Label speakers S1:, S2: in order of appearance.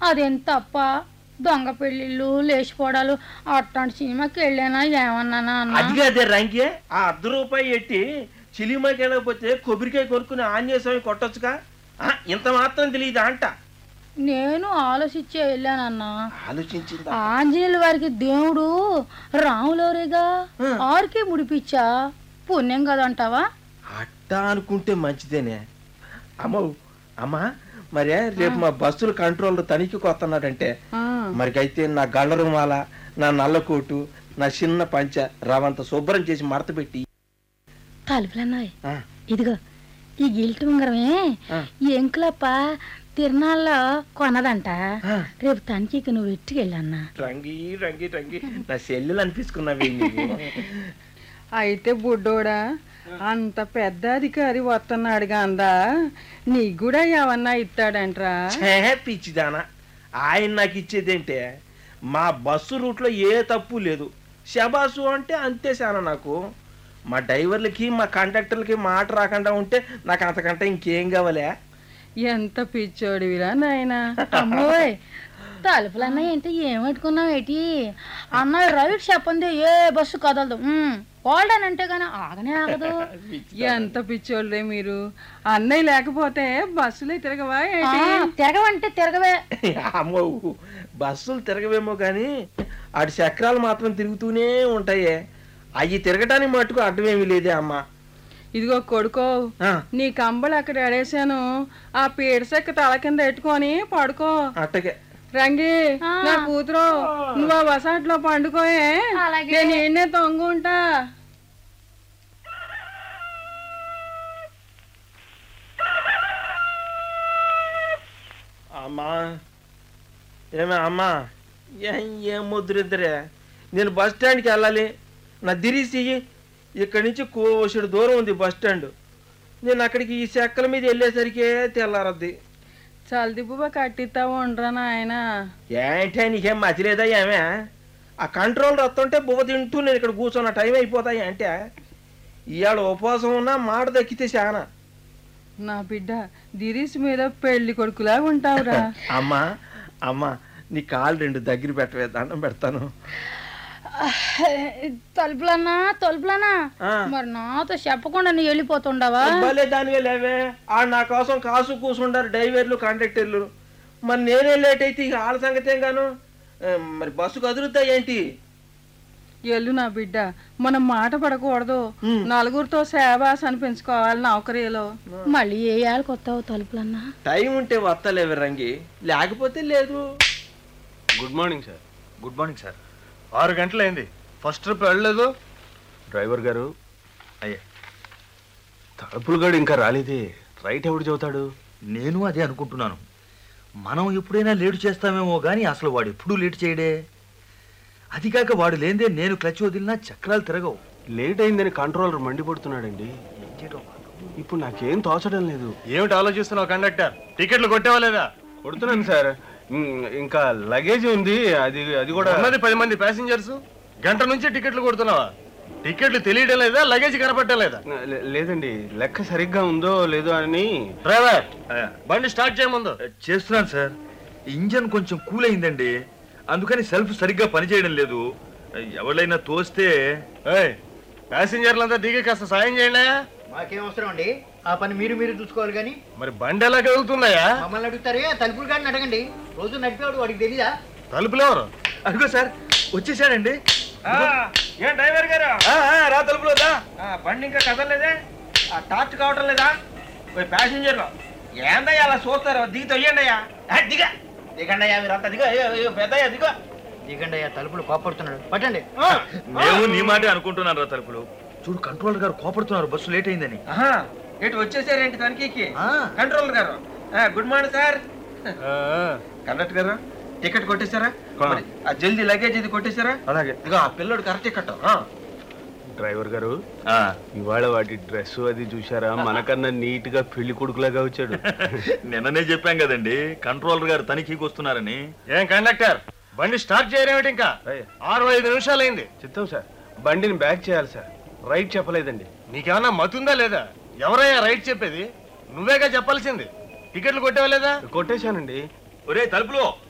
S1: అదేం తప్ప దొంగ పెళ్ళిళ్ళు లేచిపోవడాలు అట్లాంటి సినిమాకి వెళ్ళానా ఏమన్నానా అన్న
S2: అది అదే రంకే ఆ అర్ధ రూపాయి ఎట్టి చిలిమాకి వెళ్ళకపోతే కొబ్బరికాయ కొనుక్కుని ఆంజనేయ స్వామి కొట్టొచ్చుగా ఆ, ఇంత మాత్రం తెలియదా అంట
S1: నేను ఆలోచించే వెళ్ళానన్నా
S2: ఆలోచించిందా
S1: ఆంజనేయుల వారికి దేవుడు రాములోరేగా
S2: ఆ.
S1: ఆరికే ముడిపిచ్చా పుణ్యం కదంటావా
S2: అట్టా అనుకుంటే మంచిదేనే అమ్మ అమ్మా మరే రేపు మా బస్సులు కంట్రోల్ తనిఖీకి వస్తున్నాడంటే మరికైతే నా గళ్ళరు మాల నా నల్ల కోటు నా చిన్న పంచ రవంత శుభ్రం చేసి మడత పెట్టి
S1: తలుపులన్నాయి
S2: ఆ,
S1: ఇదిగో ఈ గిల్ట్ ఉంగరమే
S2: ఆ.
S1: ఈ ఎంకులప్ప తిరునాళ్ళలో కొన్నదంట
S2: ఆ.
S1: రేపు తనిఖీకి నువ్వు ఎట్టుకెళ్ళన్నా
S2: రంగి రంగి రంగి నా సెల్లులు అనిపించుకున్నావి నీవు
S3: అయితే బుడ్డోడా అంత పెద్ద అధికారి వస్తున్నాడు అందా నీకు కూడా ఏమన్నా ఇస్తాడంట్రా
S2: ఛే, పిచ్చిదానా ఆయన నాకు ఇచ్చేదేంటే మా బస్సు రూట్లో ఏ తప్పు లేదు శబాసు అంటే అంతే చాలా నాకు మా డ్రైవర్లకి మా కండక్టర్లకి మాట రాకుండా ఉంటే నాకు అంతకంటే ఇంకేం కావాలే
S3: ఎంత పిచ్చోడివిరా నాయనా
S1: అమ్మోయ్ తలుపులన్న ఏంటి ఏమట్టుకున్నావు ఏంటి అన్న రైట్ చెప్పండి ఏ బస్సు కదలదు ఓల్డన్ అంటే గానీ ఆగనే ఆగదు
S3: ఎంత పిచ్చోళ్ళే మీరు అన్నయ్య లేకపోతే బస్సులే తిరగవా
S1: ఆ,
S3: ఏంటి
S1: తిరగవంటే తిరగవే
S2: అమ్మో బస్సులు తిరగవేమో కానీ ఆడి చక్రాలు మాత్రం తిరుగుతూనే ఉంటాయే అవి తిరగటానికి మట్టుకు అడ్డమేమీ లేదే అమ్మ
S3: ఇదిగో కొడుకో
S2: ఆ,
S3: నీ కంబలు అక్కడ ఎడేసాను ఆ పీడసెక్క తల కింద పెట్టుకొని పడుకో
S2: అట్టగే
S3: రంగి
S1: ఆ.
S3: నా కూతురు నువ్వు ఆ వసాట్లో పండుకోయే
S1: అలాగే.
S3: నేను ఈయన్నే తొంగుంటా
S2: అమ్మా ఏమే అమ్మా ఏం ఏం ముద్రిద్దరే నేను బస్ స్టాండ్కి వెళ్ళాలి నా దిరీసి ఇక్కడి నుంచి కోసడు దూరం ఉంది బస్ స్టాండ్ నేను అక్కడికి ఈ చెక్కల మీద వెళ్ళేసరికే తెల్లారద్ది
S3: చల్దిబుబ్బ కట్టిస్తావు ఉండరా నాయన
S2: ఏంటే నీకేం మతిలేదా ఏమే ఆ కంట్రోల్ వస్తుంటే బువ్వ తింటూ నేను ఇక్కడ కూర్చున్న టైం అయిపోతాయి అంటే ఇవాళ ఉపవాసం ఉన్నా మాట దక్కితే చాలా
S3: నా బిడ్డ దిరీస్ మీద పెళ్లి కొడుకులా ఉంటావురా
S2: అమ్మా అమ్మా నీ కాలు రెండు దగ్గర పెట్టవే దండం పెడతాను
S1: తలుపులన్నా తలుపులన్నా
S2: ఆ.
S1: మరి నాతో చెప్పకుండా నువ్వు వెళ్ళిపోతుండవా
S2: భలే దానివే లేవే ఆ నా కోసం కాసు కూసుండారు డ్రైవర్లు కండక్టర్లు మరి నేనే లేట్ అయితే ఇక వాళ్ళ సంగతి ఏం గాను ఏ, మరి బస్సు కదులుతా ఏంటి
S3: ఎల్లు నా బిడ్డ మనం మాట పడకూడదు
S2: ఉమ్.
S3: నలుగురితో సేవాస్ అనిపించుకోవాలి నౌకరీలో
S1: మళ్ళీ ఏ ఏళ్ళకి వస్తావు తలుపులన్నా
S2: టైం ఉంటే వస్తలేవి రంగి లేకపోతే లేదు
S4: good morning sir good morning sir ఆరు గంటలైంది ఫస్ట్ ట్రిప్ వెళ్ళలేదు డ్రైవర్ గారు అయ్యా తలుపులు గడు ఇంకా రాలేదే రైట్ ఎవడు చదువుతాడు
S5: నేను అదే అనుకుంటున్నాను మనం ఎప్పుడైనా లేటు చేస్తామేమో కానీ అసలు వాడు ఎప్పుడూ లేటు చేయడే అది కాక వాడు లేదే నేను క్లచ్ వదిలినా చక్రాలు తిరగవు
S4: లేట్ అయిందని కంట్రోలర్ మండిపడుతున్నాడండి
S5: ఏం చేయడం
S4: ఇప్పుడు నాకేం తోచడం లేదు ఏమిటి ఆలోచిస్తున్నావు కండక్టర్ టికెట్లు కొట్టేవా లేదా కొడుతున్నాను సార్ ఇంకా లగేజ్ ఉంది అది అది కూడా ఉన్నది పది మంది ప్యాసింజర్స్ గంట నుంచి టికెట్లు కొడుతున్నావా టికెట్లు తెలియడం లేదా లగేజ్ కనపడటం లేదా లేదండి లెక్క సరిగ్గా ఉందో లేదో అని డ్రైవర్ బండి స్టార్ట్ చేయముందు
S5: చేస్తున్నాను సార్ ఇంజన్ కొంచెం కూల్ అయిందండి అందుకని సెల్ఫ్ సరిగ్గా పనిచేయడం లేదు ఎవరైనా తోస్తే
S4: ప్యాసింజర్లంతా దిగి కాస్త సాయం చేయండి
S6: మాకేం అవసరం అండి ఆ పని మీరు మీరు చూసుకోవాలి కానీ
S4: మరి బండి ఎలా కదులుతున్నాయా
S6: మమ్మల్ని అడుగుతారే తలుపులు కానీ అడగండి రోజు నడిపేవాడు వాడికి తెలీదా
S4: తలుపులు ఎవరు
S5: అదిగో సార్ వచ్చేసాడండి
S2: ఏం డ్రైవర్ గారు
S5: ఆ, ఆ, రా తలుపులో దా.
S2: ఆ, బండి ఇంకా కదలలేదే ఆ టార్చ్ కావటం లేదా పోయి ప్యాసింజర్లు ఏందయ్యా అలా చూస్తారు దిగి తొయ్యండి అయ్యా దిగ దిగండి అయ్యా మీరు అంతా దిగ పెద్దయ్యా దిగ
S6: దిగండి అయ్యా తలుపులు కోపడుతున్నాడు పట్టండి
S5: మేము నీ మాటే అనుకుంటున్నాను రా తలుపులు చూడు కంట్రోలర్ గారు కోపడుతున్నారు బస్సు లేట్ అయిందని
S2: ఆహా ఏంటి వచ్చేసారేంటి తనిఖీకి
S5: ఆ.
S2: కంట్రోలర్ గారు ఆ, గుడ్ మార్నింగ్ సార్ కండక్టర్ గారు టికెట్ కొట్టేశారా మరి ఆ జల్దీ లగేజ్ ఇది కొట్టేశారా
S5: అలాగే
S2: ఇదిగో ఆ పిల్లోడు కరెక్ట్ టికెట్
S4: డ్రైవర్ గారు
S5: ఆ,
S4: ఇవాళ వాటి డ్రెస్ అది చూసారా మనకన్నా నీట్ గా పెళ్లి కొడుకులాగా వచ్చాడు
S5: నిన్ననే చెప్పాం కదండి కంట్రోలర్ గారు తనిఖీకి వస్తున్నారని
S4: ఏం కండక్టర్ బండి స్టార్ట్ చేయరేమిటి ఇంకా ఆరు ఐదు నిమిషాలు అయింది చిత్తం సార్ బండిని బ్యాక్ చేయాలి సార్ రైట్ చెప్పలేదండి నీకేమన్నా మతుందా లేదా ఎవరయ్యా రైట్ చెప్పేది నువ్వేగా చెప్పాల్సింది టికెట్లు కొట్టేవా లేదా కొట్టేశానండి
S5: ఒరే తలుపులో